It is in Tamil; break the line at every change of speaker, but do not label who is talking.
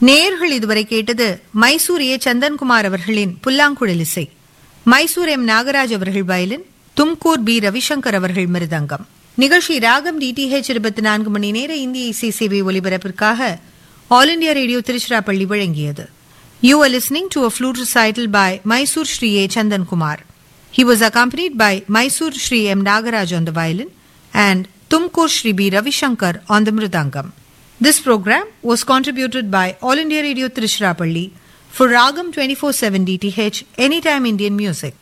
நேயர்கள் இதுவரை கேட்டது மைசூர் ஏ சந்தன்குமார் அவர்களின் புல்லாங்குழல் இசை மைசூர் எம் நாகராஜ் அவர்கள் வயலின் தும்கூர் பி ரவிசங்கர் அவர்கள் மிருதங்கம் நிகழ்ச்சி ராகம் டிடிஹெச் இருபத்தி நான்கு மணி நேர இந்திய இசை சேவை ஒலிபரப்பிற்காக ஆல் இண்டியா ரேடியோ திருச்சிராப்பள்ளி வழங்கியது you are listening to a flute recital by Mysore Sri A Chandankumar He was accompanied by Mysore Shri M. Nagaraj on the violin and Tumkur Shri B. Ravishankar on the mridangam. This program was contributed by All India Radio Trishurapalli for Ragam 24/7 DTH Anytime Indian Music.